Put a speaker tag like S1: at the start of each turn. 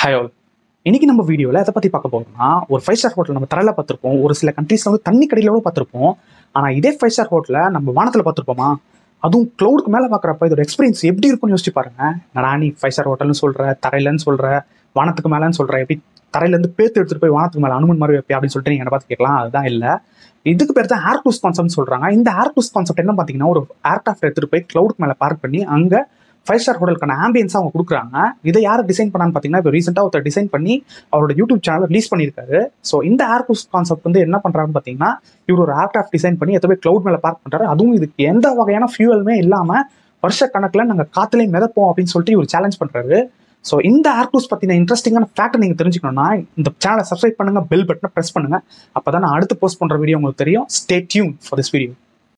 S1: hi all இன்னைக்கு நம்ம வீடியோவில் எதை பற்றி பார்க்க போகிறோம்னா ஒரு ஃபைவ் ஸ்டார் ஹோட்டல் நம்ம தரையில் பார்த்துருப்போம் ஒரு சில கண்ட்ரீஸில் வந்து தண்ணி கடையில் கூட பார்த்துருப்போம் ஆனால் இதே ஃபைவ் ஸ்டார் ஹோட்டலை நம்ம வானத்தில் பார்த்துருப்போமா அதுவும் க்ளவுடுக்கு மேலே பார்க்குறப்ப இதோட எக்ஸ்பீரியன்ஸ் எப்படி இருக்கும்னு யோசிச்சு பாருங்க நடா நீ ஃபைவ் ஸ்டார் ஹோட்டல்னு சொல்கிற தரையிலன்னு சொல்கிற வானத்துக்கு மேலேன்னு சொல்கிற எப்படி தரையிலேருந்து பேத்து எடுத்துகிட்டு போய் வானத்துக்கு மேலே அனுமன் மாதிரி வைப்பே அப்படின்னு சொல்லிட்டு நீங்கள் என்ன பார்த்து கேட்கலாம் அதுதான் இல்லை இதுக்கு பேர் தான் ஏர் டூஸ் கான்செப்ட் சொல்கிறாங்க இந்த ஏர் டூஸ் கான்செப்ட் என்ன பார்த்தீங்கன்னா ஒரு ஏர்கிராஃப்ட் எடுத்துகிட்டு போய் க்ளவுடுக்கு மேலே பார்க் பண்ணி அங்கே ஃபைவ் ஸ்டார் ஹோட்டலுக்கான ஆம்பியன்ஸ் அவங்க கொடுக்குறாங்க இதை யார் டிசைன் பண்ணான்னு பார்த்தீங்கன்னா இப்போ ரீசெண்டாக ஒருத்தர் டிசைன் பண்ணி அவரோட யூடியூப் சேனல் ரிலீஸ் பண்ணியிருக்காரு ஸோ இந்த ஏர் டூஸ் கான்செப்ட் வந்து என்ன பண்ணுறாருன்னு பார்த்தீங்கன்னா இவர் ஒரு ஏர்கிராஃப்ட் டிசைன் பண்ணி எத்தனை க்ளவுட் மேலே பார்க் பண்ணுறாரு அதுவும் இதுக்கு எந்த வகையான ஃபியூவலுமே இல்லாமல் வருஷ கணக்கில் நாங்கள் காத்துலேயே மிதப்போம் அப்படின்னு சொல்லிட்டு இவர் சேலஞ்ச் பண்ணுறாரு ஸோ இந்த ஏர்டூஸ் பற்றின இன்ட்ரெஸ்டிங்கான ஃபேக்ட் நீங்கள் தெரிஞ்சுக்கணும்னா இந்த சேனலை சப்ஸ்கிரைப் பண்ணுங்க பெல் பட்டனை ப்ரெஸ் பண்ணுங்க அப்போ தான் நான் அடுத்து போஸ்ட் பண்ணுற வீடியோ உங்களுக்கு தெரியும் stay tune for this video